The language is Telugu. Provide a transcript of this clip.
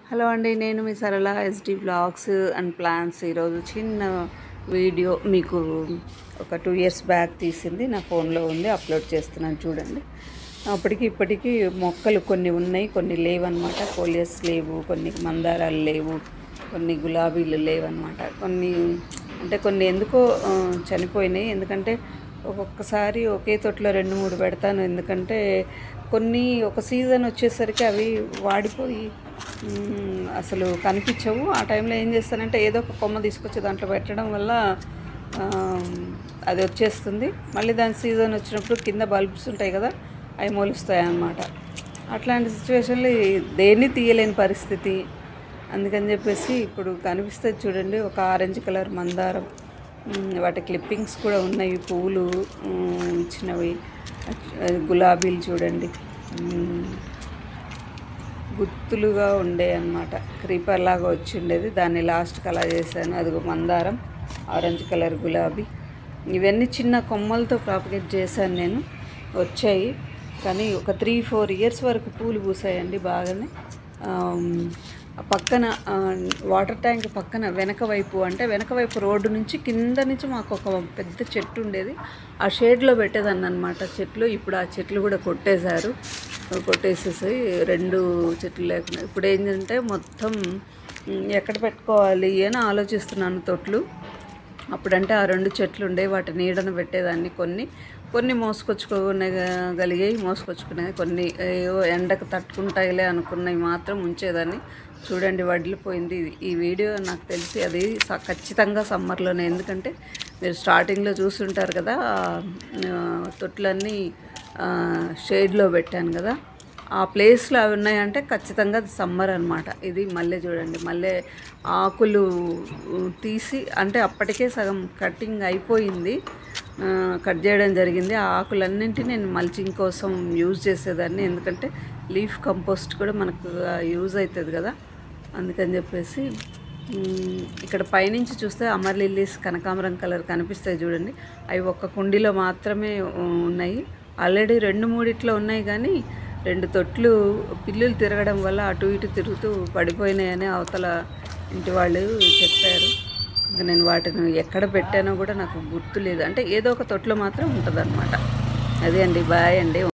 హలో అండి నేను మీ సరళ ఎస్డి బ్లాగ్స్ అండ్ ప్లాన్స్ ఈరోజు చిన్న వీడియో మీకు ఒక టూ ఇయర్స్ బ్యాక్ తీసింది నా ఫోన్లో ఉంది అప్లోడ్ చేస్తున్నాను చూడండి అప్పటికి ఇప్పటికి మొక్కలు కొన్ని ఉన్నాయి కొన్ని లేవన్నమాట కోలియస్ లేవు కొన్ని మందారాలు లేవు కొన్ని గులాబీలు లేవన్నమాట కొన్ని అంటే కొన్ని ఎందుకో ఆ, చనిపోయినాయి ఎందుకంటే ఒక్కొక్కసారి ఒకే తొట్లో రెండు మూడు పెడతాను ఎందుకంటే కొన్ని ఒక సీజన్ వచ్చేసరికి అవి వాడిపోయి మ్, అసలు కనిపించవు ఆ టైంలో ఏం చేస్తానంటే ఏదో ఒక కొమ్మ తీసుకొచ్చి దాంట్లో పెట్టడం వల్ల ఆ, అది వచ్చేస్తుంది మళ్ళీ దాని సీజన్ వచ్చినప్పుడు కింద బల్బ్స్ ఉంటాయి కదా అవి మొలుస్తాయి అన్నమాట అట్లాంటి సిచ్యువేషన్లో దేన్ని తీయలేని పరిస్థితి అందుకని చెప్పేసి ఇప్పుడు కనిపిస్తుంది చూడండి ఒక ఆరెంజ్ కలర్ మందారం మ్, వాటి క్లిప్పింగ్స్ కూడా ఉన్నాయి పువ్వులు మ్, ఇచ్చినవి అది గులాబీలు చూడండి మ్, గుత్తులుగా ఉండే అనమాట క్రీపర్ లాగా వచ్చి ఉండేది దాన్ని లాస్ట్కి అలా చేశాను అది మందారం ఆరెంజ్ కలర్ గులాబీ ఇవన్నీ చిన్న కొమ్మలతో ప్రాపగేట్ చేశాను నేను వచ్చాయి కానీ ఒక త్రీ ఫోర్ ఇయర్స్ వరకు పూలు పూసాయండి బాగానే ఆమ్, ఆ పక్కన ఆ, వాటర్ ట్యాంక్ పక్కన వెనక వైపు అంటే వెనక వైపు రోడ్డు నుంచి కింద నుంచి మాకు ఒక పెద్ద చెట్టు ఉండేది ఆ షేడ్లో పెట్టేదాన్ని అనమాట చెట్లు ఇప్పుడు ఆ చెట్లు కూడా కొట్టేశారు కొట్టేసేసి రెండు చెట్లు లేకుండా ఇప్పుడు ఏంటంటే మొత్తం ఉమ్, ఎక్కడ పెట్టుకోవాలి అని ఆలోచిస్తున్నాను తొట్లు అప్పుడంటే ఆ రెండు చెట్లు ఉండే వాటి నీడను పెట్టేదాన్ని కొన్ని కొన్ని మోసుకొచ్చుకోగలిగాయి మోసుకొచ్చుకునేది కొన్ని ఏవో ఎండకు తట్టుకుంటాయిలే అనుకున్నవి మాత్రం ఉంచేదాన్ని చూడండి వడ్లిపోయింది ఇది ఈ వీడియో నాకు తెలిసి అది స- ఖచ్చితంగా సమ్మర్లోనే ఎందుకంటే మీరు స్టార్టింగ్లో చూస్తుంటారు కదా ఆ, తొట్లన్నీ షేడ్లో పెట్టాను కదా ఆ ప్లేస్లో అవి ఉన్నాయంటే ఖచ్చితంగా అది సమ్మర్ అనమాట ఇది మళ్ళీ చూడండి మళ్ళీ ఆకులు తీసి అంటే అప్పటికే సగం కటింగ్ అయిపోయింది ఆ, కట్ చేయడం జరిగింది ఆ ఆకులన్నింటినీ నేను మల్చింగ్ కోసం యూజ్ చేసేదాన్ని ఎందుకంటే లీఫ్ కంపోస్ట్ కూడా మనకు యూజ్ అవుతుంది కదా అందుకని చెప్పేసి మ్, ఇక్కడ పైనుంచి చూస్తే అమర్ లిల్లీస్ కనకాంబరం కలర్ కనిపిస్తాయి చూడండి అవి ఒక్క కుండీలో మాత్రమే ఉ, ఉన్నాయి ఆల్రెడీ రెండు మూడిట్లో ఉన్నాయి కానీ రెండు తొట్లు పిల్లులు తిరగడం వల్ల అటు ఇటు తిరుగుతూ పడిపోయినాయని అవతల ఇంటి వాళ్ళు చెప్పారు ఇంకా నేను వాటిని ఎక్కడ పెట్టానో కూడా నాకు గుర్తు లేదు అంటే ఏదో ఒక తొట్లో మాత్రం ఉంటుంది అదే అండి బాయ్ అండి